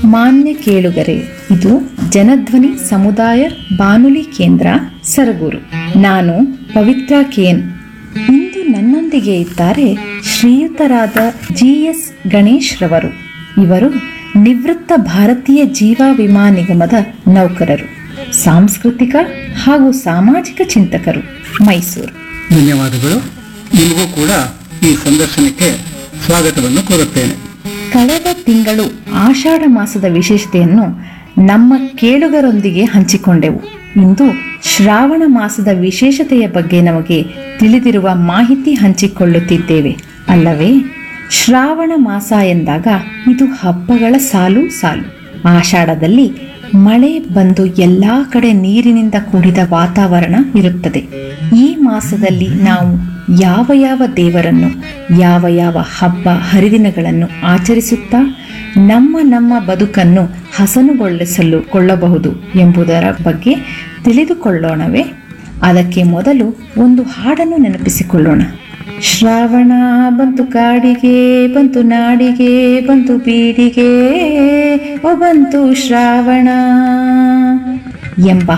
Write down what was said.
ಮಾನ್ಯ ಕೇಳುಗರೆ ಇದು ಜನಧ್ವನಿ ಸಮುದಾಯ ಬಾನುಲಿ ಕೇಂದ್ರ ಸರಗೂರು ನಾನು ಪವಿತ್ರ ಕೇನ್ ಇಂದು ನನ್ನೊಂದಿಗೆ ಇದ್ದಾರೆ ಶ್ರೀಯುತರಾದ ಜಿ ಎಸ್ ಗಣೇಶ್ ರವರು ಇವರು ನಿವೃತ್ತ ಭಾರತೀಯ ಜೀವ ವಿಮಾ ನಿಗಮದ ನೌಕರರು ಸಾಂಸ್ಕೃತಿಕ ಹಾಗೂ ಸಾಮಾಜಿಕ ಚಿಂತಕರು ಮೈಸೂರು ಧನ್ಯವಾದಗಳು ನಿಮಗೂ ಕೂಡ ಈ ಸಂದರ್ಶನಕ್ಕೆ ಸ್ವಾಗತವನ್ನು ಕೋರುತ್ತೇನೆ ಕಳೆದ ತಿಂಗಳು ಆಷಾಢ ಮಾಸದ ವಿಶೇಷತೆಯನ್ನು ನಮ್ಮ ಕೇಳುಗರೊಂದಿಗೆ ಹಂಚಿಕೊಂಡೆವು ಇಂದು ಶ್ರಾವಣ ಮಾಸದ ವಿಶೇಷತೆಯ ಬಗ್ಗೆ ನಮಗೆ ತಿಳಿದಿರುವ ಮಾಹಿತಿ ಹಂಚಿಕೊಳ್ಳುತ್ತಿದ್ದೇವೆ ಅಲ್ಲವೇ ಶ್ರಾವಣ ಮಾಸ ಎಂದಾಗ ಇದು ಹಬ್ಬಗಳ ಸಾಲು ಸಾಲು ಆಷಾಢದಲ್ಲಿ ಮಳೆ ಬಂದು ಎಲ್ಲಾ ಕಡೆ ನೀರಿನಿಂದ ಕೂಡಿದ ವಾತಾವರಣ ಇರುತ್ತದೆ ಈ ಮಾಸದಲ್ಲಿ ನಾವು ಯಾವ ಯಾವ ದೇವರನ್ನು ಯಾವ ಯಾವ ಹಬ್ಬ ಹರಿದಿನಗಳನ್ನು ಆಚರಿಸುತ್ತಾ ನಮ್ಮ ನಮ್ಮ ಬದುಕನ್ನು ಹಸನುಗೊಳಿಸಲು ಕೊಳ್ಳಬಹುದು ಎಂಬುದರ ಬಗ್ಗೆ ತಿಳಿದುಕೊಳ್ಳೋಣವೇ ಅದಕ್ಕೆ ಮೊದಲು ಒಂದು ಹಾಡನ್ನು ನೆನಪಿಸಿಕೊಳ್ಳೋಣ ಶ್ರಾವಣ ಬಂತು ಕಾಡಿಗೆ ಬಂತು ನಾಡಿಗೆ ಬಂತು ಬೀಡಿಗೆ ಓ ಬಂತು ಶ್ರಾವಣ ಎಂಬ